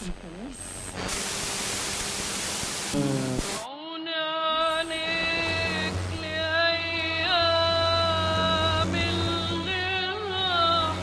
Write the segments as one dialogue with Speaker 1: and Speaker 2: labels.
Speaker 1: عون عليك لأيام الغرام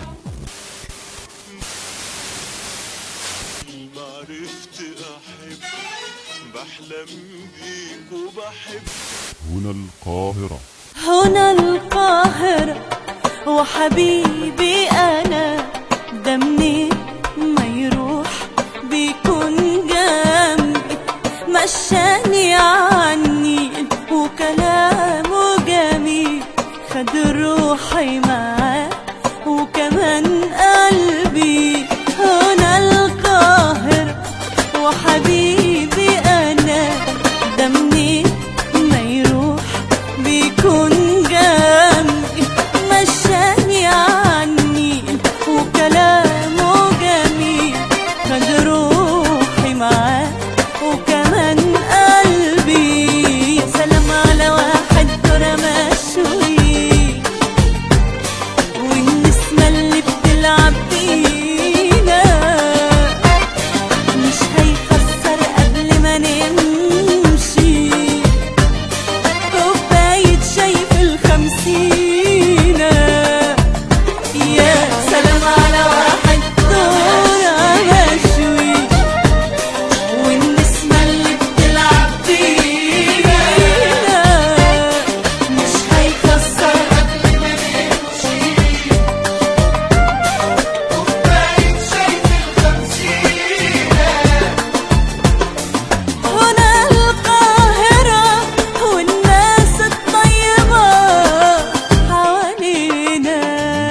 Speaker 2: ما عرفت أحب بحلم بيك وبحب
Speaker 3: هنا القاهرة
Speaker 4: هنا القاهرة وحبيبي أنا ده منين ما يروح بيكون جنبي مشاني عني وكلامه جميل خد روحي معاه وكمان قلبي هنا القاهرة وحبيبي أنا ده منين ما يروح بيكون جنبي مشاني عني وكلامه جميل خد روحي معاه وكمان قلبي يا سلام على واحد ترى مشوي والنسمة اللي بتلعب بينا مش هيخسر قبل ما نمشي كوباية شاي في الخمسينة يا سلام على واحد دورة مشوي والنسمة اللي بتلعب بينا مش هيكسر قبل ما نمشي كوباية شاي في الخمسينة هنا القاهرة والناس الطيبة حوالينا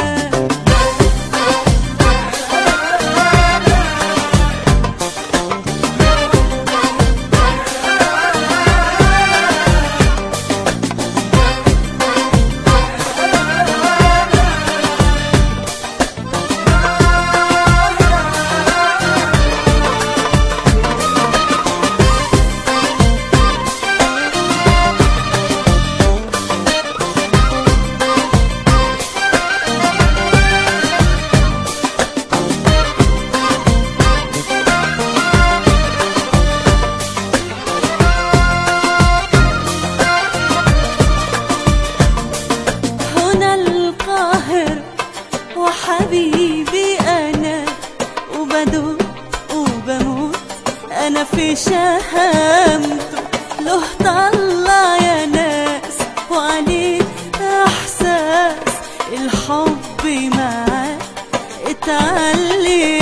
Speaker 4: هنا القاهرة وحبيبي أنا وبدوق وبموت أنا في شهامته له طلع يا ناس وعليه إحساس الحب معاه اتعلم